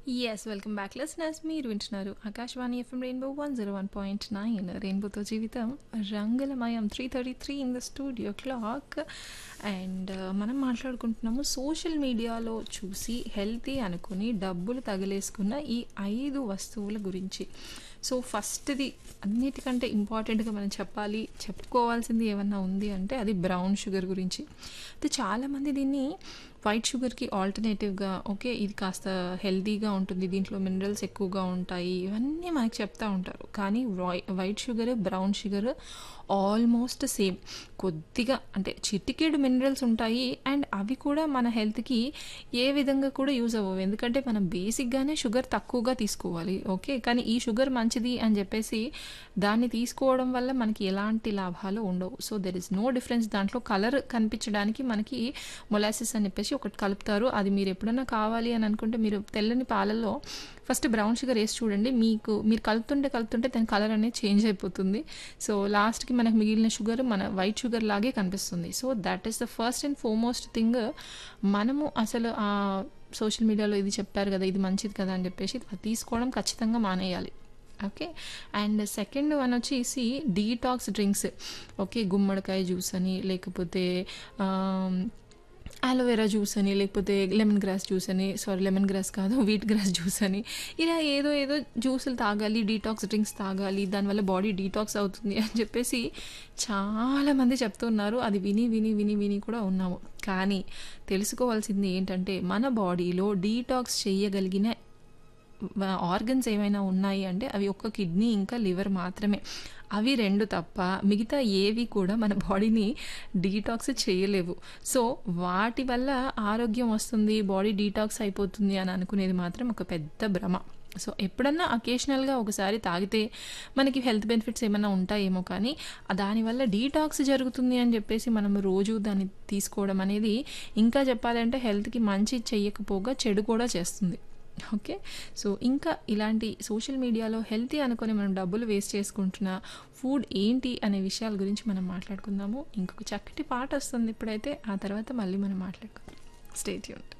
yes welcome back listeners మీరు వింటున్నారు Akashvani FM rainbow one zero one point nine రెయిన్బోతో జీవితం రంగులమయం three thirty three in the studio clock and మనం మాట్లాడుకుంటున్నాము సోషల్ మీడియాలో చూసి హెల్తీ అనుకుని డబ్బులు తగిలేసుకున్న ఈ ఐదు వస్తువుల గురించి సో ఫస్ట్ది అన్నిటికంటే ఇంపార్టెంట్గా మనం చెప్పాలి చెప్పుకోవాల్సింది ఏమన్నా ఉంది అంటే అది బ్రౌన్ షుగర్ గురించి అయితే చాలామంది దీన్ని వైట్ షుగర్కి ఆల్టర్నేటివ్గా ఓకే ఇది కాస్త హెల్తీగా ఉంటుంది దీంట్లో మినరల్స్ ఎక్కువగా ఉంటాయి ఇవన్నీ మనకి చెప్తా ఉంటారు కానీ why white sugar brown sugar almost same కొద్దిగా అంటే చిటికెడు మినరల్స్ ఉంటాయి అండ్ అవి కూడా మన హెల్త్కి ఏ విధంగా కూడా యూజ్ అవ్వవు ఎందుకంటే మనం బేసిక్గానే షుగర్ తక్కువగా తీసుకోవాలి ఓకే కానీ ఈ షుగర్ మంచిది అని చెప్పేసి దాన్ని తీసుకోవడం వల్ల మనకి ఎలాంటి లాభాలు ఉండవు so there is no difference దాంట్లో కలర్ కనిపించడానికి మనకి మొలాసిస్ అని చెప్పేసి ఒకటి కలుపుతారు అది మీరు ఎప్పుడైనా కావాలి అని అనుకుంటే మీరు తెల్లని పాలల్లో ఫస్ట్ బ్రౌన్ షుగర్ వేసి చూడండి మీకు మీరు కలుపుతుంటే కలుపుతుంటే దాని కలర్ అనేది చేంజ్ అయిపోతుంది సో లాస్ట్కి మనకు మిగిలిన షుగర్ మన వైట్ షుగర్ లాగే కనిపిస్తుంది so that is the first and foremost thing మనము అసలు ఆ సోషల్ మీడియాలో ఇది చెప్పారు కదా ఇది మంచిది కదా అని చెప్పేసి అది తీసుకోవడం ఖచ్చితంగా మానేయాలి ఓకే అండ్ సెకండ్ వన్ వచ్చేసి డీటాక్స్ డ్రింక్స్ ఓకే గుమ్మడికాయ జ్యూస్ అని లేకపోతే అలోవెరా జ్యూస్ అని లేకపోతే లెమన్ గ్రాస్ జ్యూస్ అని సారీ లెమన్ గ్రాస్ కాదు వీట్ గ్రాస్ జ్యూస్ అని ఇలా ఏదో ఏదో జ్యూసులు తాగాలి డీటాక్స్ డ్రింక్స్ తాగాలి దానివల్ల బాడీ డీటాక్స్ అవుతుంది అని చెప్పేసి చాలామంది చెప్తున్నారు అది విని విని విని విని కూడా ఉన్నాము కానీ తెలుసుకోవాల్సింది ఏంటంటే మన బాడీలో డీటాక్స్ చేయగలిగిన ఆర్గన్స్ ఏమైనా ఉన్నాయి అంటే అవి ఒక్క కిడ్నీ ఇంకా లివర్ మాత్రమే అవి రెండు తప్ప మిగతా ఏవి కూడా మన బాడీని డీటాక్స్ చేయలేవు సో వాటి వల్ల ఆరోగ్యం వస్తుంది బాడీ డీటాక్స్ అయిపోతుంది అని అనుకునేది మాత్రం ఒక పెద్ద భ్రమ సో ఎప్పుడన్నా అకేషనల్గా ఒకసారి తాగితే మనకి హెల్త్ బెనిఫిట్స్ ఏమైనా ఉంటాయేమో కానీ దానివల్ల డీటాక్స్ జరుగుతుంది అని చెప్పేసి మనం రోజు దాన్ని తీసుకోవడం అనేది ఇంకా చెప్పాలంటే హెల్త్కి మంచి చెయ్యకపోగా చెడు కూడా చేస్తుంది ఓకే సో ఇంకా ఇలాంటి సోషల్ మీడియాలో హెల్తీ అనుకొని మనం డబ్బులు వేస్ట్ చేసుకుంటున్న ఫుడ్ ఏంటి అనే విషయాల గురించి మనం మాట్లాడుకుందాము ఇంకొక చక్కటి పాట వస్తుంది ఇప్పుడైతే ఆ తర్వాత మళ్ళీ మనం మాట్లాడుకుందాం స్టేట్ యూనిట్